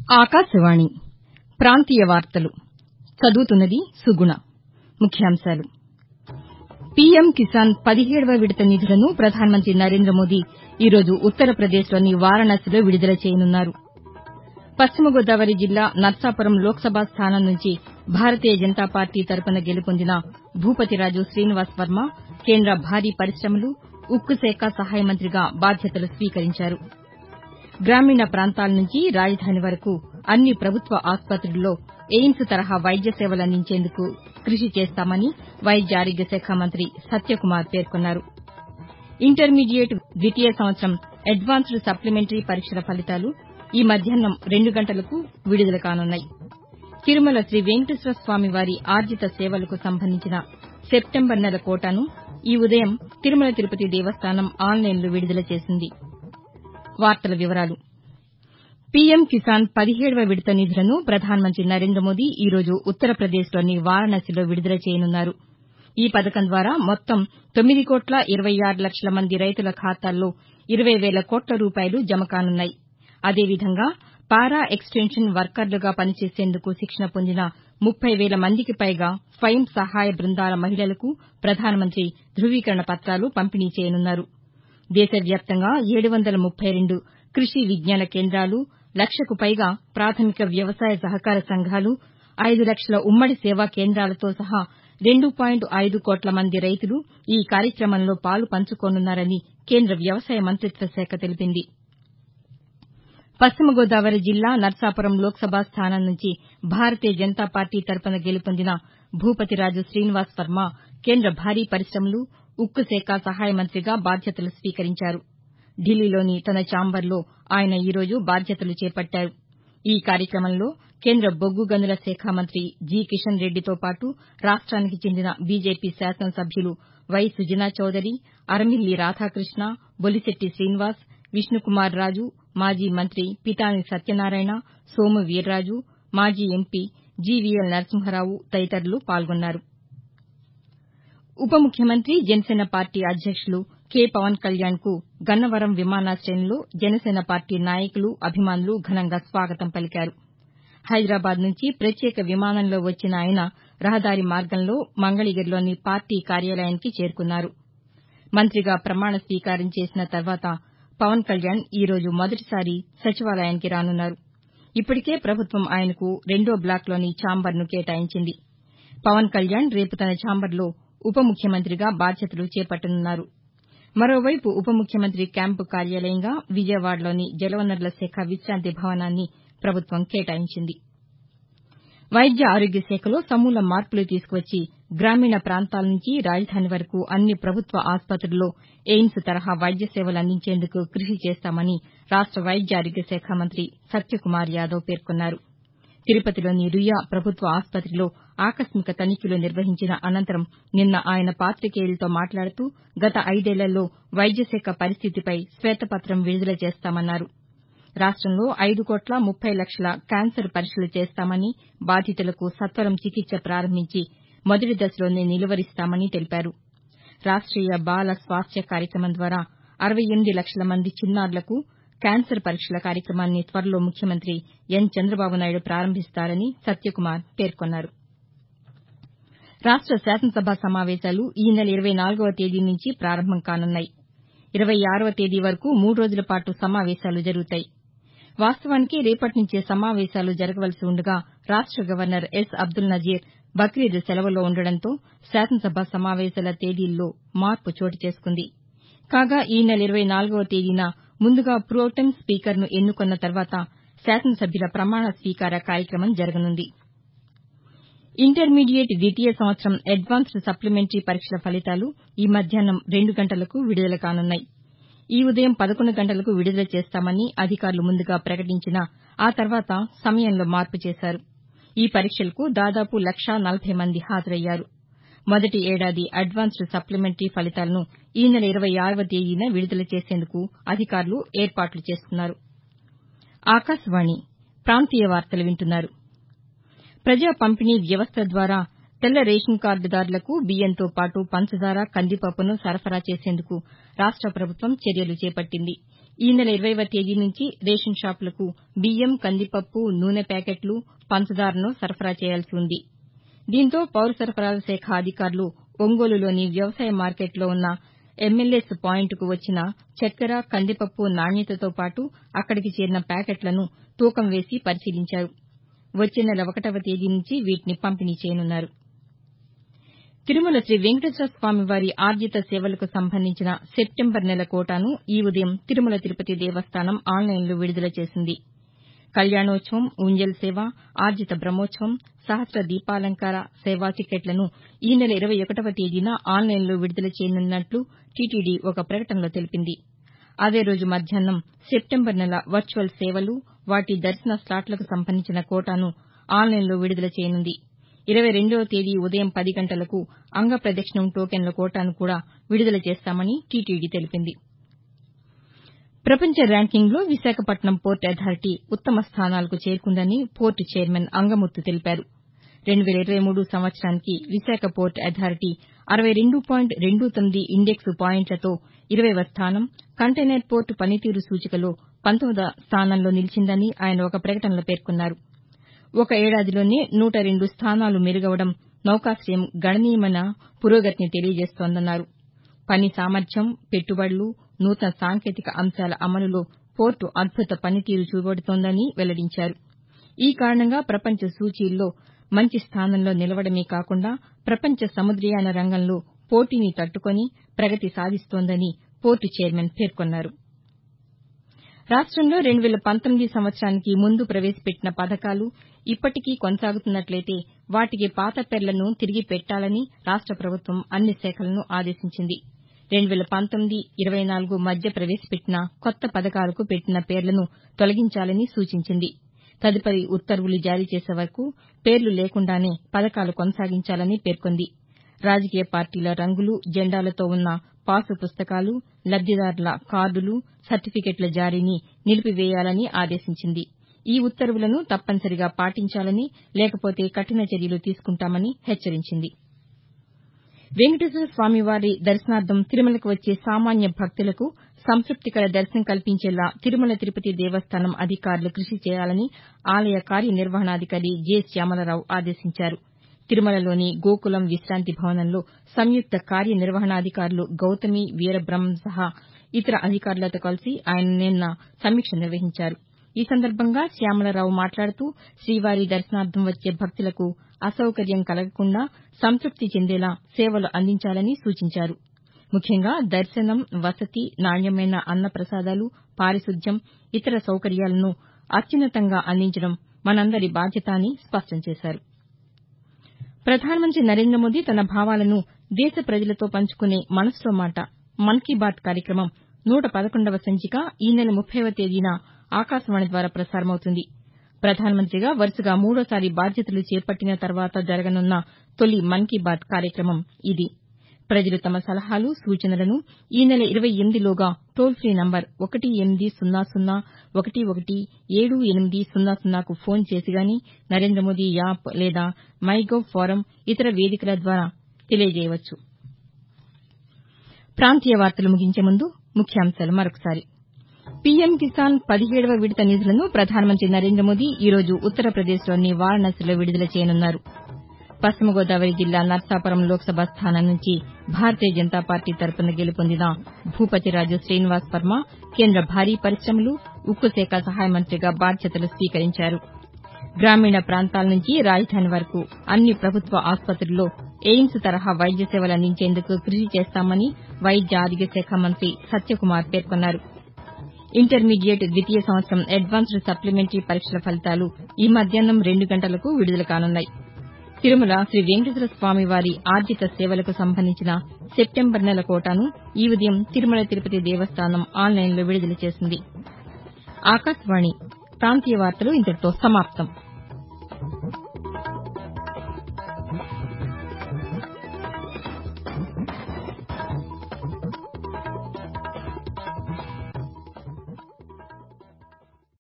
ఆకాశవాణి ప్రాంతీయ వార్తలు చదువుతున్నది సుగుణ ముఖ్యాంశాలు పీఎం కిసాన్ పదిహేడవ విడత నిధులను ప్రధానమంత్రి నరేంద్ర మోదీ ఈ రోజు ఉత్తరప్రదేశ్లోని వారణాసిలో విడుదల చేయనున్నారు పశ్చిమ గోదావరి జిల్లా నర్సాపురం లోక్సభ స్థానం నుంచి భారతీయ జనతా పార్టీ తరపున గెలుపొందిన భూపతిరాజు శ్రీనివాస్ వర్మ కేంద్ర భారీ పరిశమలు ఉక్కు శాఖ సహాయ మంత్రిగా బాధ్యతలు స్వీకరించారు గ్రామీణ ప్రాంతాల నుంచి రాజధాని వరకు అన్ని ప్రభుత్వ ఆస్పత్రుల్లో ఎయిమ్స్ తరహా వైద్య సేవలందించేందుకు కృషి చేస్తామని వైద్య ఆరోగ్య శాఖ మంత్రి సత్యకుమార్ పేర్కొన్నారు ఇంటర్మీడియట్ ద్వితీయ సంవత్సరం అడ్వాన్స్డ్ సప్లిమెంటరీ పరీక్షల ఫలితాలు ఈ మధ్యాహ్నం రెండు గంటలకు విడుదల కానున్నాయి తిరుమల శ్రీ వెంకటేశ్వర స్వామి వారి ఆర్జిత సేవలకు సంబంధించిన సెప్టెంబర్ నెల కోటాను ఈ ఉదయం తిరుమల తిరుపతి దేవస్థానం ఆన్లైన్లో విడుదల చేసింది పీఎం కిసాన్ పదిహేడవ విడత నిధులను ప్రధానమంత్రి నరేంద్ర మోదీ ఈ రోజు ఉత్తరప్రదేశ్లోని వారణాసిలో విడుదల చేయనున్నారు ఈ పథకం ద్వారా మొత్తం తొమ్మిది కోట్ల ఇరవై ఆరు లక్షల మంది రైతుల ఖాతాల్లో ఇరవై వేల కోట్ల రూపాయలు జమ కానున్నాయి అదేవిధంగా పారా ఎక్స్టెన్షన్ వర్కర్లుగా పనిచేసేందుకు శిక్షణ పొందిన ముప్పై వేల మందికి పైగా స్వయం సహాయ బృందాల మహిళలకు ప్రధానమంత్రి ధృవీకరణ పత్రాలు పంపిణీ చేయనున్నారు దేశవ్యాప్తంగా ఏడు వందల ముప్పై రెండు కృషి విజ్ఞాన కేంద్రాలు లక్షకు పైగా ప్రాథమిక వ్యవసాయ సహకార సంఘాలు ఐదు లక్షల ఉమ్మడి సేవా కేంద్రాలతో సహా రెండు పాయింట్ ఐదు కోట్ల మంది రైతులు ఈ కార్యక్రమంలో పాలు పంచుకోనున్నారని కేంద్ర వ్యవసాయ మంతిత్వ శాఖ తెలిపింది పశ్చిమ గోదావరి జిల్లా నర్సాపురం లోక్సభ స్థానం నుంచి భారతీయ జనతా పార్టీ తరపున గెలుపొందిన భూపతిరాజు శ్రీనివాస్ వర్మ కేంద్ర భారీ పరిశమలు ఉక్కు శాఖ సహాయ మంత్రిగా బాధ్యతలు స్వీకరించారు ఢిల్లీలోని తన ఛాంబర్లో ఆయన ఈ రోజు బాధ్యతలు చేపట్టారు ఈ కార్యక్రమంలో కేంద్ర బొగ్గు గనుల శాఖ మంత్రి జి కిషన్ రెడ్డితో పాటు రాష్ట్రానికి చెందిన బీజేపీ శాసనసభ్యులు వై సుజనా చౌదరి అరమిల్లి రాధాకృష్ణ బొలిశెట్టి శ్రీనివాస్ విష్ణుకుమార్ రాజు మాజీ మంత్రి పితాని సత్యనారాయణ సోము వీర్రాజు మాజీ ఎంపీ జీవీఎల్ నరసింహారావు తదితరులు పాల్గొన్నారు ఉప ముఖ్యమంత్రి జనసేన పార్టీ అధ్యక్షులు కె పవన్ కళ్యాణ్కు గన్నవరం విమానాశయంలో జనసేన పార్టీ నాయకులు అభిమానులు ఘనంగా స్వాగతం పలికారు హైదరాబాద్ నుంచి ప్రత్యేక విమానంలో వచ్చిన ఆయన రహదారి మార్గంలో మంగళగిరిలోని పార్టీ కార్యాలయానికి చేరుకున్నారు మంత్రిగా ప్రమాణ స్వీకారం చేసిన తర్వాత పవన్ కళ్యాణ్ ఈ రోజు మొదటిసారి సచివాలయానికి రానున్నారు ఇప్పటికే ప్రభుత్వం ఆయనకు రెండో బ్లాక్లోని ఛాంబర్ను కేటాయించింది పవన్ కళ్యాణ్ రేపు తన ఛాంబర్లో ఉప ముఖ్యమంత్రిగా బాధ్యతలు చేపట్టనున్నారు మరోవైపు ఉప ముఖ్యమంత్రి క్యాంపు కార్యాలయంగా విజయవాడలోని జలవనరుల శాఖ విశాంతి భవనాన్ని ప్రభుత్వం కేటాయించింది వైద్య ఆరోగ్య శాఖలో సమూల మార్పులు తీసుకువచ్చి గ్రామీణ ప్రాంతాల నుంచి రాజధాని వరకు అన్ని ప్రభుత్వ ఆస్పత్రుల్లో ఎయిమ్స్ తరహా వైద్య సేవలు అందించేందుకు కృషి చేస్తామని రాష్ట వైద్య ఆరోగ్య శాఖ మంత్రి సత్యకుమార్ యాదవ్ పేర్కొన్నారు తిరుపతిలోని రుయా ప్రభుత్వ ఆస్పత్రిలో ఆకస్మిక తనిఖీలు నిర్వహించిన అనంతరం నిన్న ఆయన పాతికేయులతో మాట్లాడుతూ గత ఐదేళ్లలో వైద్య శాఖ పరిస్థితిపై శ్వేతపత్రం విడుదల చేస్తామన్నారు రాష్టంలో ఐదు కోట్ల ముప్పై లక్షల క్యాన్సర్ పరీక్షలు చేస్తామని బాధితులకు సత్వరం చికిత్స ప్రారంభించి మొదటి దశలోనే నిలువరిస్తామని తెలిపారు రాష్ట్రీయ బాల స్వాస్థ్య కార్యక్రమం ద్వారా అరవై ఎనిమిది లక్షల మంది చిన్నారులకు క్యాన్సర్ పరీక్షల కార్యక్రమాన్ని త్వరలో ముఖ్యమంత్రి ఎన్ చంద్రబాబు నాయుడు ప్రారంభిస్తారని సత్యకుమార్ పేర్కొన్నారు రాష్ట శాసనసభ సమావేశాలు ఈ నెల ఇరవై నాలుగవ తేదీ నుంచి ప్రారంభం కానున్నాయి ఇరవై ఆరవ తేదీ వరకు మూడు రోజుల పాటు సమావేశాలు జరుగుతాయి వాస్తవానికి రేపటి నుంచే సమావేశాలు జరగవలసి ఉండగా రాష్ట గవర్నర్ ఎస్ అబ్దుల్ నజీర్ బక్రీద్ సెలవులో ఉండడంతో శాసనసభ సమావేశాల తేదీల్లో మార్పు చోటు చేసుకుంది కాగా ఈ నెల ఇరవై నాలుగవ తేదీన ముందుగా ప్రోటెం స్పీకర్ను ఎన్నుకున్న తర్వాత శాసనసభ్యుల ప్రమాణ స్వీకార కార్యక్రమం జరగనుంది ఇంటర్మీడియట్ ద్వితీయ సంవత్సరం అడ్వాన్స్డ్ సప్లిమెంటరీ పరీక్షల ఫలితాలు ఈ మధ్యాహ్నం రెండు గంటలకు విడుదల కానున్నాయి ఈ ఉదయం పదకొండు గంటలకు విడుదల చేస్తామని అధికారులు ముందుగా ప్రకటించినా ఆ తర్వాత సమయంలో మార్పు చేశారు ఈ పరీక్షలకు దాదాపు లక్షా నలభై మంది హాజరయ్యారు మొదటి ఏడాది అడ్వాన్స్డ్ సప్లిమెంటరీ ఫలితాలను ఈ నెల ఇరవై ఆరవ తేదీన విడుదల చేసేందుకు అధికారులు ఏర్పాట్లు చేస్తున్నారు ఆకాశవాణి ప్రాంతీయ వార్తలు వింటున్నారు ప్రజా పంపిణీ వ్యవస్థ ద్వారా తెల్ల రేషన్ కార్డుదారులకు బియ్యంతో పాటు పంచదార కందిపప్పును సరఫరా చేసేందుకు రాష్ట ప్రభుత్వం చర్యలు చేపట్టింది ఈ నెల ఇరవైవ తేదీ నుంచి రేషన్ షాపులకు బియ్యం కందిపప్పు నూనె ప్యాకెట్లు పంచదారను సరఫరా చేయాల్సి ఉంది దీంతో పౌర సరఫరాల శాఖ అధికారులు ఒంగోలులోని వ్యవసాయ మార్కెట్లో ఉన్న ఎంఎల్ఎస్ పాయింట్కు వచ్చిన చక్కెర కందిపప్పు నాణ్యతతో పాటు అక్కడికి చేరిన ప్యాకెట్లను తూకం వేసి పరిశీలించారు వచ్చే నెల ఒకటవ తేదీ నుంచి వీటిని పంపిణీ చేయనున్నారు తిరుమల శ్రీ వెంకటేశ్వర స్వామివారి ఆర్జిత సేవలకు సంబంధించిన సెప్టెంబర్ నెల కోటాను ఈ ఉదయం తిరుమల తిరుపతి దేవస్థానం ఆన్లైన్లో విడుదల చేసింది కళ్యాణోత్సవం ఉంజల్ సేవ ఆర్జిత బ్రహ్మోత్సవం సహస్ర దీపాలంకార సేవా టికెట్లను ఈ నెల ఇరవై ఒకటవ తేదీన ఆన్లైన్లో విడుదల చేయనున్నట్లు టీటీడీ ఒక ప్రకటనలో తెలిపింది అదే రోజు మధ్యాహ్నం సెప్టెంబర్ నెల వర్చువల్ సేవలు వాటి దర్శన స్లాట్లకు సంబంధించిన కోటాను ఆన్లైన్లో విడుదల చేయనుంది ఇరవై రెండవ తేదీ ఉదయం పది గంటలకు అంగ ప్రదక్షిణం టోకెన్ల కోటాను కూడా విడుదల చేస్తామని టీటీడీ తెలిపింది ప్రపంచ ర్యాంకింగ్లో విశాఖపట్నం పోర్ట్ అథారిటీ ఉత్తమ స్థానాలకు చేరుకుందని పోర్టు చైర్మన్ అంగముత్తు తెలిపారు రెండు వేల ఇరవై మూడు సంవత్సరానికి విశాఖ పోర్ట్ అథారిటీ అరవై రెండు పాయింట్ రెండు తొమ్మిది ఇండెక్స్ పాయింట్లతో ఇరవైవ స్థానం కంటైనర్ పోర్టు పనితీరు సూచికలో పంతొమ్మిదవ స్థానంలో నిలిచిందని ఆయన ఒక ప్రకటనలో పేర్కొన్నారు ఒక ఏడాదిలోనే నూట రెండు స్థానాలు మెరుగవడం నౌకాశయం గణనీయమైన పురోగతిని తెలియజేస్తోందన్నారు పని సామర్థ్యం పెట్టుబడులు నూతన సాంకేతిక అంశాల అమలులో పోర్టు అద్భుత పనితీరు చూపెడుతోందని వెల్లడించారు ఈ కారణంగా ప్రపంచ సూచీల్లో మంచి స్థానంలో నిలవడమే కాకుండా ప్రపంచ సముద్రయాన రంగంలో పోటీని తట్టుకొని ప్రగతి సాధిస్తోందని పోర్టు చైర్మన్ పేర్కొన్నారు రాష్టంలో రెండు వేల పంతొమ్మిది సంవత్సరానికి ముందు ప్రవేశపెట్టిన పథకాలు ఇప్పటికీ కొనసాగుతున్నట్లయితే వాటికి పాత పేర్లను తిరిగి పెట్టాలని రాష్ట ప్రభుత్వం అన్ని శాఖలను ఆదేశించింది రెండు వేల పంతొమ్మిది ఇరవై నాలుగు మధ్య ప్రవేశపెట్టిన కొత్త పథకాలకు పెట్టిన పేర్లను తొలగించాలని సూచించింది తదుపరి ఉత్తర్వులు జారీ చేసే వరకు పేర్లు లేకుండానే పథకాలు కొనసాగించాలని పేర్కొంది రాజకీయ పార్టీల రంగులు జెండాలతో ఉన్న పాసు పుస్తకాలు లబ్దిదారుల కార్డులు సర్టిఫికెట్ల జారీని నిలిపివేయాలని ఆదేశించింది ఈ ఉత్తర్వులను తప్పనిసరిగా పాటించాలని లేకపోతే కఠిన చర్యలు తీసుకుంటామని హెచ్చరించింది వెంకటేశ్వర స్వామివారి దర్శనార్థం తిరుమలకు వచ్చే సామాన్య భక్తులకు సంతృప్తికర దర్శనం కల్పించేలా తిరుమల తిరుపతి దేవస్థానం అధికారులు కృషి చేయాలని ఆలయ కార్యనిర్వహణాధికారి జె శ్యామలరావు ఆదేశించారు తిరుమలలోని గోకులం విశాంతి భవనంలో సంయుక్త కార్యనిర్వహణాధికారులు గౌతమి వీరబ్రహ్మం సహా ఇతర అధికారులతో కలిసి ఆయన నిన్న సమీక్ష నిర్వహించారు ఈ సందర్భంగా శ్యామలరావు మాట్లాడుతూ శ్రీవారి దర్శనార్థం వచ్చే భక్తులకు అసౌకర్యం కలగకుండా సంతృప్తి చెందేలా సేవలు అందించాలని సూచించారు ముఖ్యంగా దర్శనం వసతి నాణ్యమైన అన్న ప్రసాదాలు పారిశుద్ధ్యం ఇతర సౌకర్యాలను అత్యున్నతంగా అందించడం మనందరి బాధ్యత అని స్పష్టం చేశారు ప్రధానమంత్రి నరేంద్ర మోదీ తన భావాలను దేశ ప్రజలతో పంచుకునే మనసులో మాట మన్ కీ బాత్ కార్యక్రమం నూట పదకొండవ సంచిక ఈ నెల ముప్పైవ తేదీన ఆకాశవాణి ద్వారా ప్రసారమవుతుంది ప్రధానమంత్రిగా వరుసగా మూడోసారి బాధ్యతలు చేపట్టిన తర్వాత జరగనున్న తొలి మన్ కీ బాత్ కార్యక్రమం ఇది ప్రజలు తమ సలహాలు సూచనలను ఈ నెల ఇరవై ఎనిమిదిలోగా టోల్ ఫ్రీ నంబర్ ఒకటి ఎనిమిది సున్నా సున్నా ఒకటి ఒకటి ఏడు ఎనిమిది సున్నా సున్నాకు ఫోన్ చేసి గాని నరేంద్ర మోదీ యాప్ లేదా మై గవ్ ఫోరం ఇతర వేదికల ద్వారా తెలియజేయవచ్చు ప్రాంతీయ వార్తలు ముగించే ముందు ముఖ్యాంశాలు మరొకసారి పీఎం కిసాన్ పదిహేడవ విడత నిధులను ప్రధానమంత్రి నరేంద్ర మోదీ ఈ రోజు ఉత్తరప్రదేశ్లోని వారణాసిలో విడుదల చేయనున్నారు పశ్చిమ గోదావరి జిల్లా నర్సాపురం లోక్సభ స్థానం నుంచి భారతీయ జనతా పార్టీ తరపున గెలుపొందిన భూపతిరాజు శ్రీనివాస్ వర్మ కేంద్ర భారీ పరిశమలు ఉక్కు శాఖ సహాయ మంత్రిగా బాధ్యతలు స్వీకరించారు గ్రామీణ ప్రాంతాల నుంచి రాజధాని వరకు అన్ని ప్రభుత్వ ఆసుపత్రుల్లో ఎయిమ్స్ తరహా వైద్య సేవలు అందించేందుకు కృషి చేస్తామని వైద్య ఆరోగ్య శాఖ మంత్రి సత్యకుమార్ పేర్కొన్నారు ఇంటర్మీడియట్ ద్వితీయ సంవత్సరం అడ్వాన్స్డ్ సప్లిమెంటరీ పరీక్షల ఫలితాలు ఈ మధ్యాహ్నం రెండు గంటలకు విడుదల కానున్నాయి తిరుమల శ్రీ వెంకటేశ్వర స్వామి వారి ఆర్జిత సేవలకు సంబంధించిన సెప్టెంబర్ నెల కోటాను ఈ ఉదయం తిరుమల తిరుపతి దేవస్థానం ఆన్లైన్లో విడుదల చేసింది ఆకాశవాణి ప్రాంతీయ వార్తలు ఇంతటితో సమాప్తం